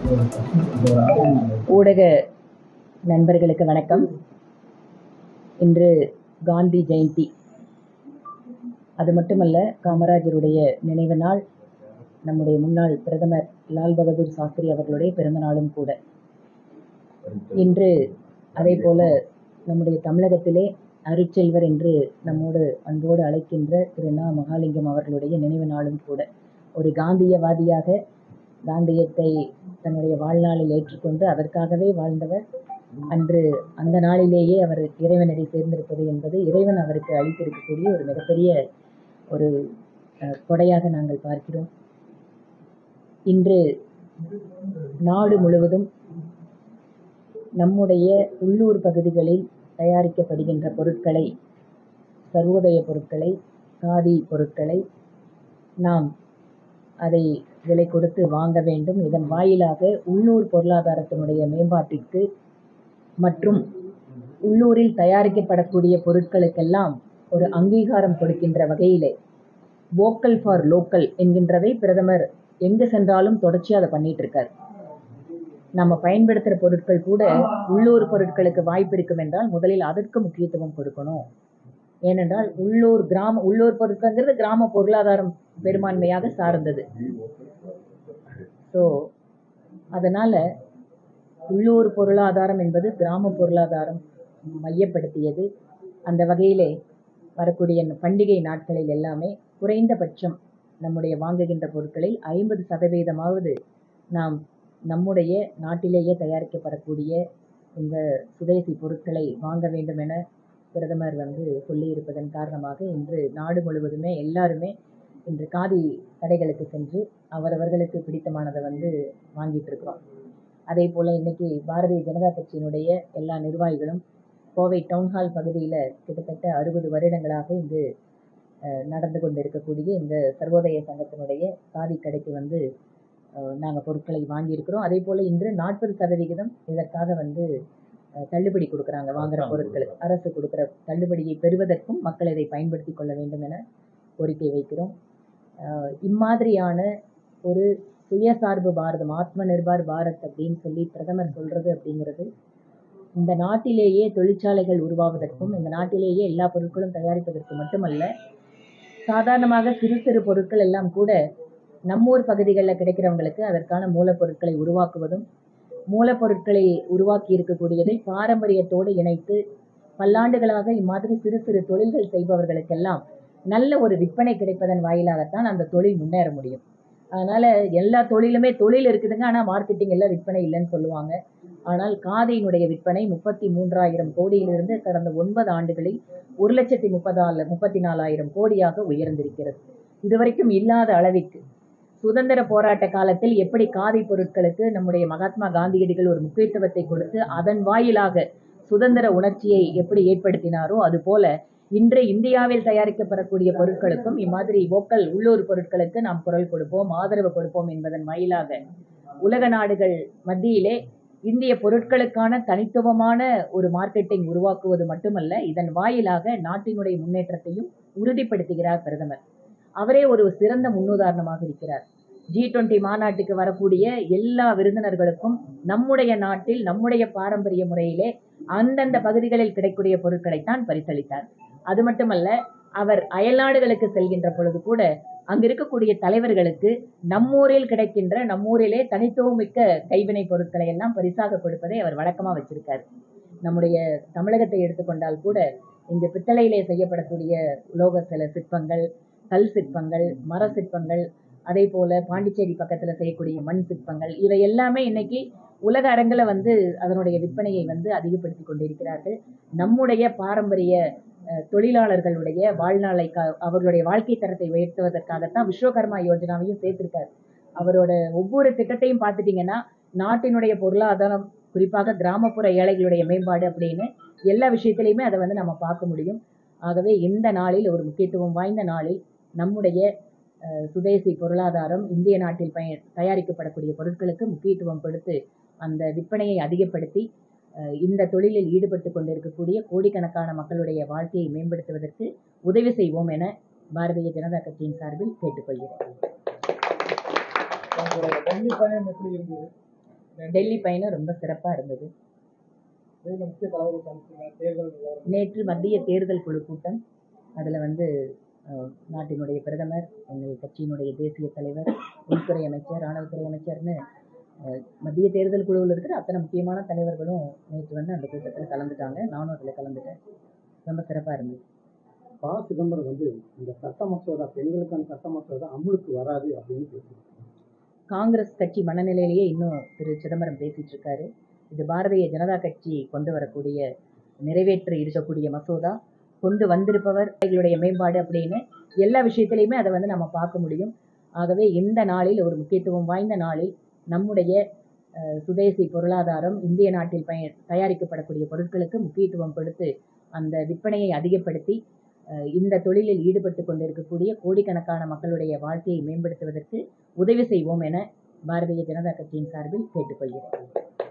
ஊடக நண்பர்களுக்கு வணக்கம் இன்று காந்தி ஜெயந்தி அது மட்டுமல்ல காமராஜருடைய நினைவு நாள் நம்முடைய முன்னாள் பிரதமர் லால் பகதூர் சாஸ்திரி அவர்களுடைய பிறந்த நாளும் கூட இன்று அதே போல நம்முடைய தமிழகத்திலே அருட்செல்வர் என்று நம்மோடு அன்போடு அழைக்கின்ற திரு நா மகாலிங்கம் அவர்களுடைய நினைவு நாளும் கூட ஒரு காந்தியவாதியாக காந்தியத்தை தன்னுடைய வாழ்நாளில் ஏற்றுக்கொண்டு அதற்காகவே வாழ்ந்தவர் அன்று அந்த நாளிலேயே அவர் இறைவனடி சேர்ந்திருப்பது என்பது இறைவன் அவருக்கு அளித்திருக்கக்கூடிய ஒரு மிகப்பெரிய ஒரு அஹ், கொடையாக நாங்கள் பார்க்கிறோம் இன்று நாடு முழுவதும் நம்முடைய உள்ளூர் பகுதிகளில் தயாரிக்கப்படுகின்ற பொருட்களை சர்வோதய பொருட்களை காதி பொருட்களை நாம் அதை விலை கொடுத்து வாங்க வேண்டும் இதன் வாயிலாக உள்ளூர் பொருளாதாரத்தினுடைய மேம்பாட்டிற்கு மற்றும் உள்ளூரில் தயாரிக்கப்படக்கூடிய பொருட்களுக்கெல்லாம் ஒரு அங்கீகாரம் கொடுக்கின்ற வகையிலே வோக்கல் ஃபார் லோக்கல் என்கின்றதை பிரதமர் எங்கு சென்றாலும் தொடர்ச்சியாக அதை பண்ணிட்டு இருக்கார் நம்ம பயன்படுத்துகிற பொருட்கள் கூட உள்ளூர் பொருட்களுக்கு வாய்ப்பு இருக்கும் என்றால் முதலில் அதற்கு முக்கியத்துவம் கொடுக்கணும் ஏனென்றால் உள்ளூர் கிராம உள்ளூர் பொருட்கள்ங்கிறது கிராம பொருளாதாரம் பெரும்பான்மையாக சார்ந்தது ஸோ அதனால் உள்ளூர் பொருளாதாரம் என்பது கிராம பொருளாதாரம் மையப்படுத்தியது அந்த வகையிலே வரக்கூடிய இந்த பண்டிகை நாட்களில் எல்லாமே குறைந்தபட்சம் நம்முடைய வாங்குகின்ற பொருட்களில் ஐம்பது சதவீதமாவது நாம் நம்முடைய நாட்டிலேயே தயாரிக்கப்படக்கூடிய இந்த சுதேசி பொருட்களை வாங்க வேண்டும் என பிரதமர் வந்து சொல்லியிருப்பதன் காரணமாக இன்று நாடு முழுவதுமே எல்லாருமே இன்று காதி கடைகளுக்கு சென்று அவரவர்களுக்கு பிடித்தமானதை வந்து வாங்கிட்டு இருக்கிறோம் அதே போல் இன்னைக்கு பாரதிய ஜனதா கட்சியினுடைய எல்லா நிர்வாகிகளும் கோவை டவுன்ஹால் பகுதியில் கிட்டத்தட்ட அறுபது வருடங்களாக இங்கு அஹ், நடந்து கொண்டிருக்கக்கூடிய இந்த சர்வோதய சங்கத்தினுடைய காதி கடைக்கு வந்து நாங்கள் பொருட்களை வாங்கியிருக்கிறோம் அதே போல் இன்று நாற்பது சதவிகிதம் இதற்காக வந்து அஹ், தள்ளுபடி கொடுக்குறாங்க வாங்குற பொருட்களுக்கு அரசு கொடுக்குற தள்ளுபடியை பெறுவதற்கும் மக்கள் இதை பயன்படுத்தி கொள்ள வேண்டும் என கோரிக்கை வைக்கிறோம் அஹ், இம்மாதிரியான ஒரு சுயசார்பு பாரதம் ஆத்ம நிர்பார் பாரத் அப்படின்னு சொல்லி பிரதமர் சொல்றது அப்படிங்கிறது இந்த நாட்டிலேயே தொழிற்சாலைகள் உருவாவதற்கும் இந்த நாட்டிலேயே எல்லா பொருட்களும் தயாரிப்பதற்கு மட்டுமல்ல சாதாரணமாக சிறு சிறு பொருட்கள் எல்லாம் கூட நம்மூர் பகுதிகளில் கிடைக்கிறவங்களுக்கு அதற்கான மூலப்பொருட்களை உருவாக்குவதும் மூலப்பொருட்களை உருவாக்கி இருக்கக்கூடியதை பாரம்பரியத்தோடு இணைத்து பல்லாண்டுகளாக இம்மாதிரி சிறு சிறு தொழில்கள் செய்பவர்களுக்கெல்லாம் நல்ல ஒரு விற்பனை கிடைப்பதன் வாயிலாகத்தான் அந்த தொழில் முன்னேற முடியும் அதனால எல்லா தொழிலுமே தொழில் இருக்குதுங்க ஆனால் மார்க்கெட்டிங் எல்லாம் விற்பனை இல்லைன்னு சொல்லுவாங்க ஆனால் காதியினுடைய விற்பனை முப்பத்தி மூன்றாயிரம் கோடியிலிருந்து கடந்த ஒன்பது ஆண்டுகளில் ஒரு லட்சத்தி முப்பதால முப்பத்தி நாலாயிரம் கோடியாக உயர்ந்திருக்கிறது இதுவரைக்கும் இல்லாத அளவிற்கு சுதந்திர போராட்ட காலத்தில் எப்படி காதி பொருட்களுக்கு நம்முடைய மகாத்மா காந்தியடிகள் ஒரு முக்கியத்துவத்தை கொடுத்து அதன் வாயிலாக சுதந்திர உணர்ச்சியை எப்படி ஏற்படுத்தினாரோ அதுபோல இன்று இந்தியாவில் தயாரிக்கப்படக்கூடிய பொருட்களுக்கும் இம்மாதிரி வோக்கல் உள்ளூர் பொருட்களுக்கு நாம் குரல் கொடுப்போம் ஆதரவு கொடுப்போம் என்பதன் வாயிலாக உலக நாடுகள் மத்தியிலே இந்திய பொருட்களுக்கான தனித்துவமான ஒரு மார்க்கெட்டிங் உருவாக்குவது மட்டுமல்ல இதன் வாயிலாக நாட்டினுடைய முன்னேற்றத்தையும் உறுதிப்படுத்துகிறார் பிரதமர் அவரே ஒரு சிறந்த முன்னுதாரணமாக இருக்கிறார் ஜி டுவெண்ட்டி மாநாட்டுக்கு வரக்கூடிய எல்லா விருந்தினர்களுக்கும் நம்முடைய நாட்டில் நம்முடைய பாரம்பரிய முறையிலே அந்தந்த பகுதிகளில் கிடைக்கக்கூடிய பொருட்களைத்தான் பரிசளித்தார் அது மட்டுமல்ல அவர் அயல்நாடுகளுக்கு செல்கின்ற பொழுது கூட அங்க இருக்கக்கூடிய தலைவர்களுக்கு நம்மூரில் கிடைக்கின்ற நம்மூரிலே தனித்துவமிக்க கைவினை பொருட்களை எல்லாம் பரிசாக கொடுப்பதை அவர் வழக்கமா வச்சிருக்காரு நம்முடைய தமிழகத்தை எடுத்துக்கொண்டால் கூட இங்கு பித்தளையிலே செய்யப்படக்கூடிய உலோக சில சிற்பங்கள் கல் சிற்பங்கள் மர சிற்பங்கள் அதே போல பாண்டிச்சேரி பக்கத்துல செய்யக்கூடிய மண் சிற்பங்கள் இவை எல்லாமே இன்னைக்கு உலக அரங்கில் வந்து அதனுடைய விற்பனையை வந்து அதிகப்படுத்தி கொண்டிருக்கிறார்கள் நம்முடைய பாரம்பரிய அஹ், தொழிலாளர்களுடைய வாழ்நாளை க அவர்களுடைய வாழ்க்கை தரத்தை உயர்த்துவதற்காகத்தான் விஸ்வகர்மா யோஜனாவையும் சேர்த்திருக்காரு அவரோட ஒவ்வொரு திட்டத்தையும் பார்த்துட்டீங்கன்னா நாட்டினுடைய பொருளாதாரம் குறிப்பாக கிராமப்புற ஏழைகளுடைய மேம்பாடு அப்படின்னு எல்லா விஷயத்திலையுமே அதை வந்து நம்ம பார்க்க முடியும் ஆகவே இந்த நாளில் ஒரு முக்கியத்துவம் வாய்ந்த நாளில் நம்முடைய அஹ், சுதேசி பொருளாதாரம் இந்திய நாட்டில் பய தயாரிக்கப்படக்கூடிய பொருட்களுக்கு முக்கியத்துவம் கொடுத்து அந்த விற்பனையை அதிகப்படுத்தி அஹ், இந்த தொழிலில் ஈடுபட்டு கொண்டிருக்கக்கூடிய கோடிக்கணக்கான மக்களுடைய வாழ்க்கையை மேம்படுத்துவதற்கு உதவி செய்வோம் என பாரதிய ஜனதா கட்சியின் சார்பில் கேட்டுக்கொள்கிறேன் உங்களோட டெல்லி பயணம் எப்படி இருந்தது டெல்லி பயணம் ரொம்ப சிறப்பாக இருந்தது இதில் முக்கிய தகவல் கணிச்சுங்க தேர்தல் நிலவரம் நேற்று மத்திய தேர்தல் குழு கூட்டம் அதில் வந்து அஹ், நாட்டினுடைய பிரதமர் எங்கள் கட்சியினுடைய தேசிய தலைவர் உள்துறை அமைச்சர் ராணுவத்துறை அமைச்சர்னு அஹ், மத்திய தேர்தல் குழுவில் இருக்கிற அத்தனை முக்கியமான தலைவர்களும் நேற்று வந்து அந்த கூட்டத்தில் கலந்துட்டாங்க நானும் அதில் கலந்துட்டேன் ரொம்ப சிறப்பாக இருந்தது ப சிதம்பரம் வந்து இந்த சட்ட மசோதா பெண்களுக்கான சட்ட மசோதா அமலுக்கு வராது அப்படின்னு பேசுறாங்க காங்கிரஸ் கட்சி மனநிலையிலேயே இன்னும் திரு சிதம்பரம் பேசிட்டு இருக்காரு இது பாரதிய ஜனதா கட்சி கொண்டு வரக்கூடிய நிறைவேற்ற இருக்கக்கூடிய மசோதா கொண்டு வந்திருப்பவர் எங்களுடைய மேம்பாடு அப்படின்னு எல்லா விஷயத்திலையுமே அதை வந்து நம்ம பார்க்க முடியும் ஆகவே இந்த நாளில் ஒரு முக்கியத்துவம் வாய்ந்த நாளில் நம்முடைய அஹ், சுதேசி பொருளாதாரம் இந்திய நாட்டில் பய தயாரிக்கப்படக்கூடிய பொருட்களுக்கு முக்கியத்துவம் கொடுத்து அந்த விற்பனையை அதிகப்படுத்தி அஹ், இந்த தொழிலில் ஈடுபட்டு கொண்டிருக்கக்கூடிய கோடிக்கணக்கான மக்களுடைய வாழ்க்கையை மேம்படுத்துவதற்கு உதவி செய்வோம் என பாரதிய ஜனதா கட்சியின் சார்பில் கேட்டுக்கொள்கிறேன்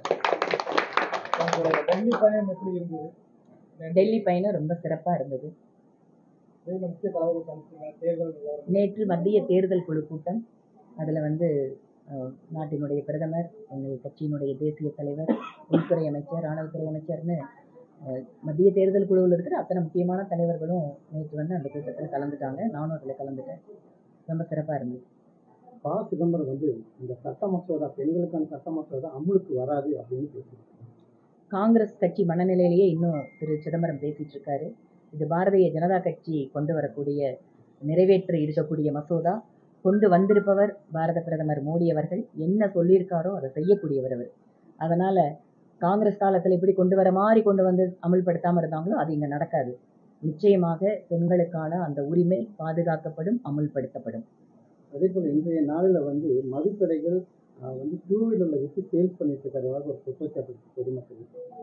உங்களோட டெல்லி பயணம் எப்படி இருந்தது டெல்லி பயணம் ரொம்ப சிறப்பாக இருந்தது இதில் முக்கிய தகவல் கணிச்சுங்க தேர்தல் நிலவரம் நேற்று மத்திய தேர்தல் குழு கூட்டம் அதில் வந்து அஹ், நாட்டினுடைய பிரதமர் எங்கள் கட்சியினுடைய தேசிய தலைவர் உள்துறை அமைச்சர் ராணுவத்துறை அமைச்சர்னு அஹ், மத்திய தேர்தல் குழுவில் இருக்கிற அத்தனை முக்கியமான தலைவர்களும் நேற்று வந்து அந்த கூட்டத்தில் கலந்துட்டாங்க நானும் அதில் கலந்துட்டேன் ரொம்ப சிறப்பாக இருந்தது ப சிதம்பரம் வந்து இந்த சட்ட மசோதா பெண்களுக்கான சட்ட மசோதா அமலுக்கு வராது அப்படின்னு பேசுறாங்க காங்கிரஸ் கட்சி மனநிலையிலேயே இன்னும் திரு சிதம்பரம் பேசிட்டு இருக்காரு இது பாரதிய ஜனதா கட்சி கொண்டு வரக்கூடிய நிறைவேற்ற இருக்கக்கூடிய மசோதா கொண்டு வந்திருப்பவர் பாரத பிரதமர் மோடி அவர்கள் என்ன சொல்லியிருக்காரோ அதை செய்யக்கூடியவர் அவர் அதனால காங்கிரஸ் காலத்தில் எப்படி கொண்டு வர மாதிரி கொண்டு வந்து அமல்படுத்தாமல் இருந்தாங்களோ அது இங்கே நடக்காது நிச்சயமாக பெண்களுக்கான அந்த உரிமை பாதுகாக்கப்படும் அமுல்படுத்தப்படும் அதே போல் இன்றைய நாளில் வந்து மதுக்கடைகள் ஆஹ், வந்து டூ வீலரில் வச்சு சேல்ஸ் பண்ணிட்டு இருக்கிறதாக ஒரு குற்றச்சாட்டு இருக்கு பொதுமக்கள்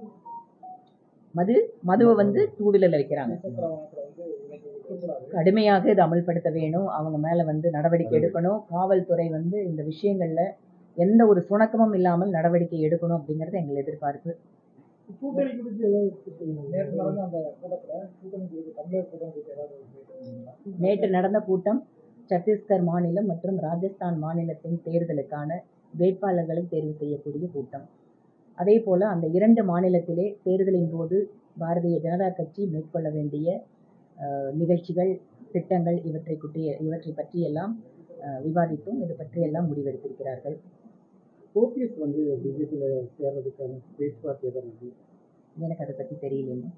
மது மதுவை வந்து டூ வீலரில் வைக்கிறாங்க கடுமையாக இது அமல்படுத்த வேணும் அவங்க மேலே வந்து நடவடிக்கை எடுக்கணும் காவல்துறை வந்து இந்த விஷயங்களில் எந்த ஒரு சுணக்கமும் இல்லாமல் நடவடிக்கை எடுக்கணும் அப்படிங்கிறது எங்கள் எதிர்பார்ப்பு கூட்டணி குறித்து ஏதாவது நேற்று நடந்த அந்த கூட்டத்தில் கூட்டணி குறித்து தமிழர் கூட்டணி குறித்து ஏதாவது பேசுறீங்களா? நேற்று நடந்த கூட்டம் சத்தீஸ்கர் மாநிலம் மற்றும் ராஜஸ்தான் மாநிலத்தின் தேர்தலுக்கான வேட்பாளர்களை தேர்வு செய்யக்கூடிய கூட்டம் அதே போல் அந்த இரண்டு மாநிலத்திலே தேர்தலின் போது பாரதிய ஜனதா கட்சி மேற்கொள்ள வேண்டிய அஹ், நிகழ்ச்சிகள் திட்டங்கள் இவற்றை குட்டிய இவற்றை பற்றியெல்லாம் அஹ், விவாதித்தும் இது பற்றியெல்லாம் முடிவெடுத்திருக்கிறார்கள் ஓபிஎஸ் வந்து பிஜேபியில் சேர்றதுக்கான பேச்சுவார்த்தை எதாவது நடந்தது. எனக்கு அதை பற்றி தெரியலைங்க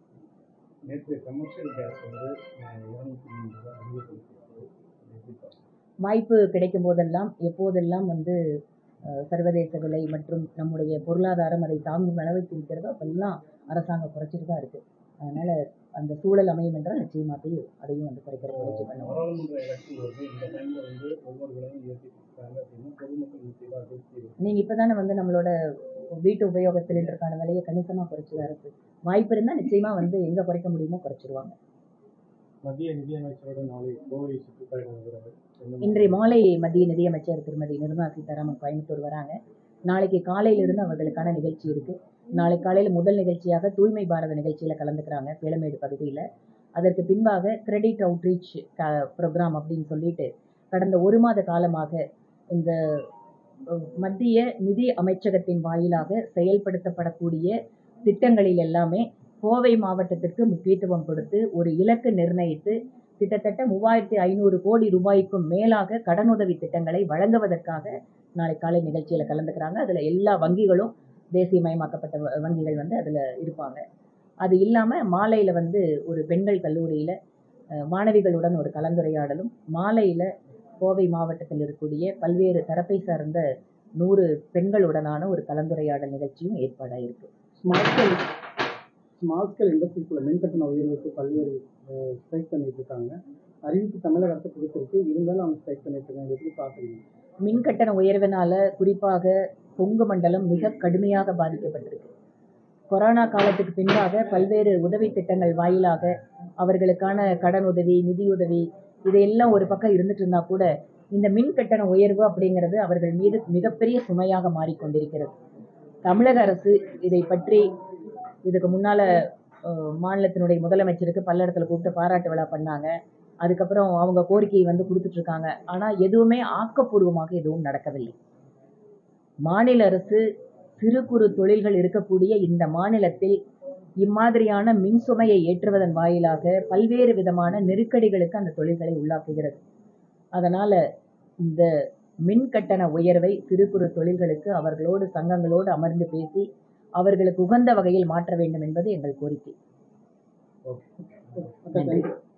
நேற்று கமர்ஷியல் கேஸ் வந்து இருநூத்தி மூணு ரூபாய் அதிகப்படுத்தியிருக்கு எப்படி பார்க்கணும்? வாய்ப்பு கிடைக்கும் போதெல்லாம் எப்போதெல்லாம் வந்து அஹ், சர்வதேச விலை மற்றும் நம்முடைய பொருளாதாரம் அதை தாங்கும் அளவுக்கு இருக்கிறதோ அப்பெல்லாம் அரசாங்கம் குறைச்சிட்டு தான் இருக்குது அதனால் அந்த சூழல் அமையும் என்றால் நிச்சயமாக அதையும் வந்து குறைக்கிற முயற்சி பண்ணுவோம் நாடாளுமன்ற எலெக்ஷன் வருது இந்த டைம்ல வந்து ஒவ்வொரு விலையும் ஏற்றி கொடுத்தாங்க அப்படின்னா பொதுமக்கள் மத்தியில் அதிருப்தி இருக்கு நீங்கள் இப்போ தானே வந்து நம்மளோட வீட்டு உபயோக சிலிண்டருக்கான விலையை கணிசமாக குறைச்சி தான் இருக்குது வாய்ப்பு இருந்தால் நிச்சயமாக வந்து எங்கே குறைக்க முடியுமோ குறைச்சிருவாங்க மத்திய நிதியமைச்சரோட நாளை கோவை சுற்றுப்பயணம் வருகிறாரு என்ன இன்றைய மாலை மத்திய நிதியமைச்சர் திருமதி நிர்மலா சீதாராமன் கோயம்புத்தூர் வராங்க நாளைக்கு காலையிலிருந்து அவர்களுக்கான நிகழ்ச்சி இருக்கு நாளை காலையில் முதல் நிகழ்ச்சியாக தூய்மை பாரத நிகழ்ச்சியில் கலந்துக்கிறாங்க பேலமேடு பகுதியில் அதற்கு பின்பாக கிரெடிட் அவுட்ரீச் ப்ரோக்ராம் அப்படின்னு சொல்லிட்டு கடந்த ஒரு மாத காலமாக இந்த அஹ், மத்திய நிதி அமைச்சகத்தின் வாயிலாக செயல்படுத்தப்படக்கூடிய திட்டங்களில் எல்லாமே கோவை மாவட்டத்திற்கு முக்கியத்துவம் கொடுத்து ஒரு இலக்கு நிர்ணயித்து கிட்டத்தட்ட மூவாயிரத்தி ஐநூறு கோடி ரூபாய்க்கும் மேலாக கடனுதவி திட்டங்களை வழங்குவதற்காக நாளை காலை நிகழ்ச்சியில் கலந்துக்கிறாங்க அதில் எல்லா வங்கிகளும் தேசியமயமாக்கப்பட்ட வ- வங்கிகள் வந்து அதில் இருப்பாங்க அது இல்லாமல் மாலையில் வந்து ஒரு பெண்கள் கல்லூரியில் மாணவிகளுடன் ஒரு கலந்துரையாடலும் மாலையில் கோவை மாவட்டத்தில் இருக்கக்கூடிய பல்வேறு தரப்பை சார்ந்த நூறு பெண்களுடனான ஒரு கலந்துரையாடல் நிகழ்ச்சியும் ஏற்பாடாயிருக்கு ஸ்மால் ஸ்கேல் ஸ்மால் ஸ்கேல் இண்டஸ்ட்ரீஸ்குள்ள மின்கட்டண உயர்வுக்கு பல்வேறு ஸ்ட்ரைக் பண்ணிட்டு இருக்காங்க அறிவிப்பு தமிழக அரசு கொடுத்துருக்கு இருந்தாலும் அவங்க ஸ்ட்ரைக் பண்ணிட்டு இருக்காங்க எப்படி பார்க்குறீங்க மின் கட்டண உயர்வினால குறிப்பாக கொங்கு மண்டலம் மிக கடுமையாக பாதிக்கப்பட்டிருக்கு கொரோனா காலத்துக்கு பின்பாக பல்வேறு உதவி திட்டங்கள் வாயிலாக அவர்களுக்கான கடன் உதவி நிதியுதவி இதையெல்லாம் ஒரு பக்கம் இருந்துட்டு இருந்தா கூட இந்த மின் கட்டண உயர்வு அப்படிங்கிறது அவர்கள் மீது மிகப்பெரிய சுமையாக மாறிக்கொண்டிருக்கிறது தமிழக அரசு இதை பற்றி இதுக்கு முன்னால அஹ், மாநிலத்தினுடைய முதலமைச்சருக்கு பல்லடத்துல கூப்பிட்டு பாராட்டு விழா பண்ணாங்க அதுக்கப்புறம் அவங்க கோரிக்கையை வந்து கொடுத்துட்டு இருக்காங்க ஆனா எதுவுமே ஆக்கப்பூர்வமாக எதுவும் நடக்கவில்லை மாநில அரசு சிறு குறு தொழில்கள் இருக்கக்கூடிய இந்த மாநிலத்தில் இம்மாதிரியான மின்சுமையை ஏற்றுவதன் வாயிலாக பல்வேறு விதமான நெருக்கடிகளுக்கு அந்த தொழில்களை உள்ளாக்குகிறது அதனால் இந்த மின் கட்டண உயர்வை சிறு குறு தொழில்களுக்கு அவர்களோடு சங்கங்களோடு அமர்ந்து பேசி அவர்களுக்கு உகந்த வகையில் மாற்ற வேண்டும் என்பது எங்கள் கோரிக்கை ஓகே தேங்க்யூ